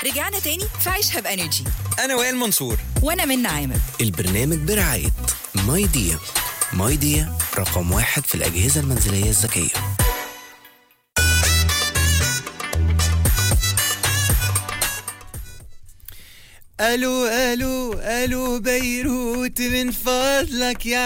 رجعنا تاني في عيشها بانرجي انا وائل منصور وانا من عامر البرنامج برعاية ماي ديا ماي ديا رقم واحد في الأجهزة المنزلية الذكية الو الو الو بيروت من فضلك يا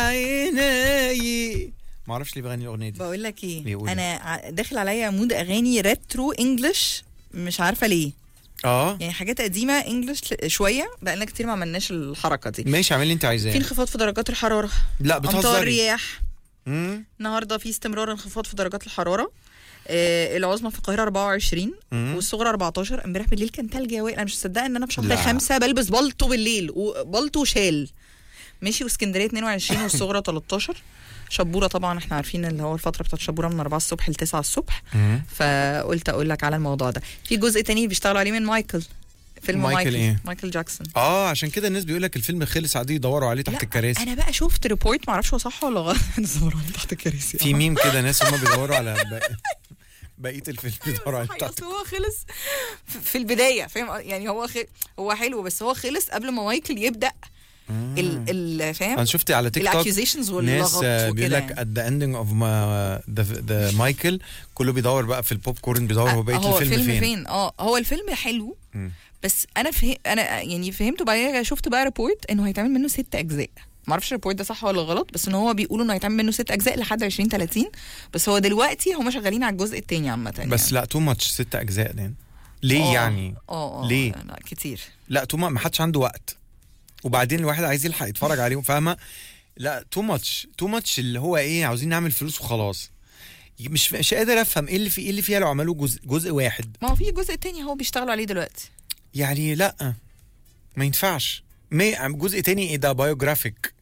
عيني ما اعرفش ليه بغني الاغنيه دي بقول لك ايه بيقول انا ع- داخل عليا مود اغاني ريترو انجلش مش عارفه ليه اه يعني حاجات قديمه انجلش شويه بقالنا كتير ما عملناش الحركه دي ماشي اعمل اللي انت في عايزاه انخفاض في درجات الحراره لا امطار بتهزري رياح مم، النهارده في استمرار انخفاض في درجات الحراره آه العظمى في القاهره 24 مم. والصغرى 14 امبارح بالليل كان تلج يا وائل انا مش مصدقه ان انا في شهر لا. خمسة بلبس بلطو بالليل وبلطو وشال ماشي واسكندريه 22 والصغرى 13 شبوره طبعا احنا عارفين اللي هو الفتره بتاعت شبوره من 4 الصبح ل 9 الصبح مم. فقلت اقول لك على الموضوع ده في جزء تاني بيشتغلوا عليه من مايكل فيلم مايكل مايكل إيه؟ مايكل جاكسون اه عشان كده الناس بيقول لك الفيلم خلص قاعدين يدوروا عليه تحت لا، الكراسي انا بقى شفت ريبورت معرفش هو صح ولا غلط يدوروا عليه تحت الكراسي في ميم كده ناس هم بيدوروا على باقي- بقيه الفيلم بيدوروا عليه صحيح، تحت اصل هو خلص في- في البدايه فاهم يعني هو خ... هو حلو بس هو خلص قبل ما مايكل يبدا ال ال فاهم انا شفت على تيك توك الاكيوزيشنز ناس واللغط آه، بيقول وكده لك يعني. at the ending of my the, the مايكل كله بيدور بقى في البوب كورن بيدور هو بقيه هو الفيلم فيلم فين, فين اه هو الفيلم حلو مم. بس انا فهم انا يعني فهمته بعدين شفت بقى ريبورت انه هيتعمل منه ست اجزاء معرفش الريبورت ده صح ولا غلط بس ان هو بيقولوا انه هيتعمل منه ست اجزاء لحد 2030 بس هو دلوقتي هم شغالين على الجزء الثاني عامه بس يعني. لا تو ماتش ست اجزاء ده ليه آه، يعني اه اه ليه؟ لا كتير لا تو ما حدش عنده وقت وبعدين الواحد عايز يلحق يتفرج عليهم فاهمه لا تو ماتش تو ماتش اللي هو ايه عاوزين نعمل فلوس وخلاص مش مش قادر افهم ايه اللي في ايه اللي فيها لو عملوا جزء جزء واحد ما هو في جزء تاني هو بيشتغلوا عليه دلوقتي يعني لا ما ينفعش ما جزء تاني ايه ده بايوجرافيك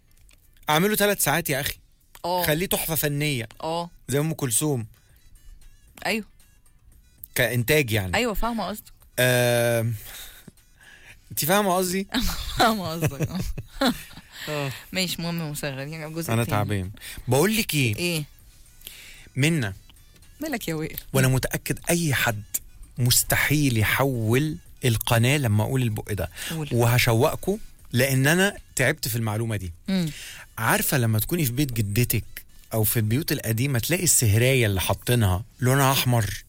اعمله ثلاث ساعات يا اخي اه خليه تحفه فنيه اه زي ام كلثوم ايوه كانتاج يعني ايوه فاهمه قصدك آم، انت فاهمه قصدي فاهمه قصدك آه. ماشي مهم مصغرين يعني الجزء انا التاني. تعبان بقول لك ايه ايه منا مالك يا وائل وانا متاكد اي حد مستحيل يحول القناه لما اقول البق ده قول وهشوقكم لان انا تعبت في المعلومه دي مم. عارفه لما تكوني في بيت جدتك او في البيوت القديمه تلاقي السهرايه اللي حاطينها لونها احمر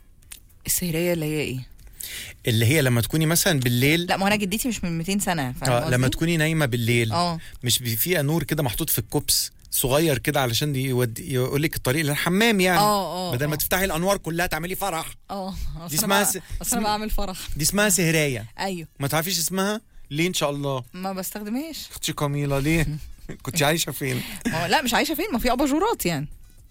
السهريه اللي هي ايه اللي هي لما تكوني مثلا بالليل لا ما انا جدتي مش من 200 سنه فاهم آه قصدي؟ لما تكوني نايمه بالليل اه مش بي- فيها نور كده محطوط في الكوبس صغير كده علشان يودي يقول لك الطريق للحمام يعني اه اه بدل ما آه. تفتحي الانوار كلها تعملي فرح اه أصل دي أنا اسمها بقى- س- اصل اسم- انا بعمل فرح دي اسمها سهرايه ايوه ما تعرفيش اسمها ليه ان شاء الله ما بستخدمهاش اختي كميله ليه كنت عايشه فين ما هو- لا مش عايشه فين ما في اباجورات يعني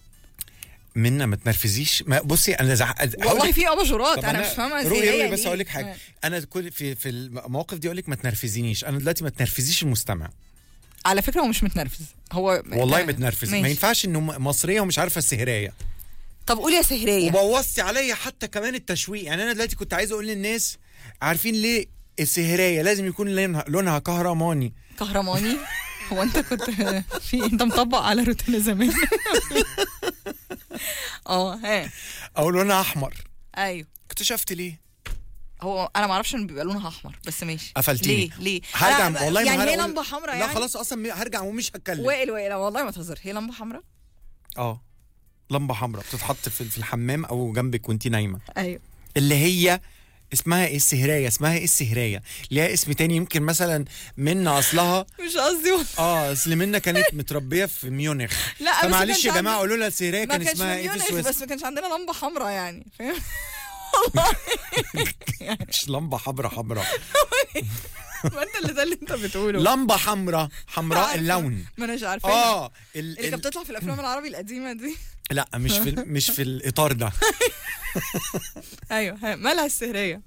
منا ما تنرفزيش ما بصي انا زع... والله في اباجورات طب انا مش فاهمه رؤية سهرية رؤية بس ليه. اقول لك حاجه انا كل في في المواقف دي اقول لك ما تنرفزينيش انا دلوقتي ما تنرفزيش المستمع على فكره هو مش متنرفز هو والله تمام. متنرفز ما ماشي. ينفعش انه م- مصريه ومش عارفه السهرايه طب قول يا سهريه وبوظتي عليا حتى كمان التشويق يعني انا دلوقتي كنت عايز اقول للناس عارفين ليه السهرايه لازم يكون لونها لونها كهرماني كهرماني هو انت كنت في انت مطبق على روتين زمان اه ها او لونها احمر ايوه اكتشفت ليه هو انا ما اعرفش ان بيبقى لونها احمر بس ماشي قفلتيني. ليه ليه هرجع لا، والله ما يعني هي هرقول- لمبه حمراء لا يعني خلاص اصلا هرجع ومش هتكلم وائل وائل والله ما تهزر هي لمبه حمراء اه لمبه حمراء بتتحط في في الحمام او جنبك وانت نايمه ايوه اللي هي اسمها ايه السهرايه اسمها ايه السهرايه ليها اسم تاني يمكن مثلا منا اصلها مش قصدي والله. اه اصل منا كانت متربيه في ميونخ لا بس فمعلش كانش يا جماعه عندي- قولوا لها السهرايه ما كان كانش اسمها في ايه في ميونخ سويسرا بس ما كانش عندنا لمبه حمراء يعني فاهم مش لمبه حمراء حمراء ما انت اللي ده اللي انت بتقوله لمبه حمراء حمراء عارفة. اللون ما انا مش عارفه اه ال... اللي كانت ال... بتطلع في الافلام العربي القديمه دي لا مش في مش في الاطار ده ايوه ها، مالها السهريه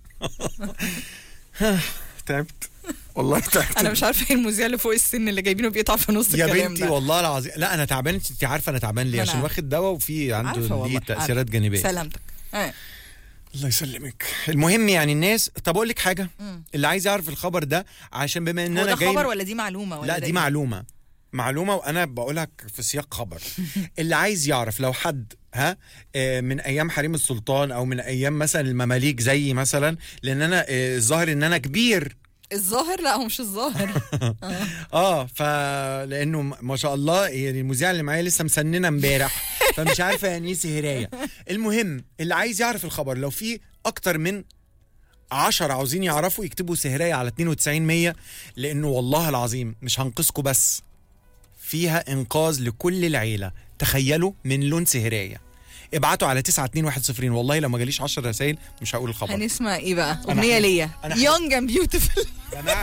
تعبت والله تعبت انا مش عارفه ايه المذيع اللي فوق السن اللي جايبينه بيقطع في نص يا الكلام بنتي ده والله العظيم لا انا تعبان انت عارفه انا تعبان ليه ما أنا عشان عارفة. واخد دواء وفي عارفة عنده والله، ليه تاثيرات عارفة. جانبيه سلامتك اه الله يسلمك المهم يعني الناس طب اقول لك حاجه مم. اللي عايز يعرف الخبر ده عشان بما ان هو انا ده جاي خبر ولا دي معلومه ولا لا ده دي إيه؟ معلومه معلومه وانا بقولها في سياق خبر اللي عايز يعرف لو حد ها آه، من ايام حريم السلطان او من ايام مثلا المماليك زي مثلا لان انا آه، الظاهر ان انا كبير الظاهر لا هو مش الظاهر اه فلانه م- ما شاء الله يعني المذيعه اللي معايا لسه مسننه امبارح فمش عارفه يعني ايه سهريه المهم اللي عايز يعرف الخبر لو في اكتر من عشرة عاوزين يعرفوا يكتبوا سهرية على 92 100 لأنه والله العظيم مش هنقذكم بس فيها إنقاذ لكل العيلة تخيلوا من لون سهرية ابعتوا على 92110 والله لو ما جاليش 10 رسائل مش هقول الخبر هنسمع ايه بقى اغنيه حاسس- ليا أنا حاسس- يونج اند بيوتيفول جماعة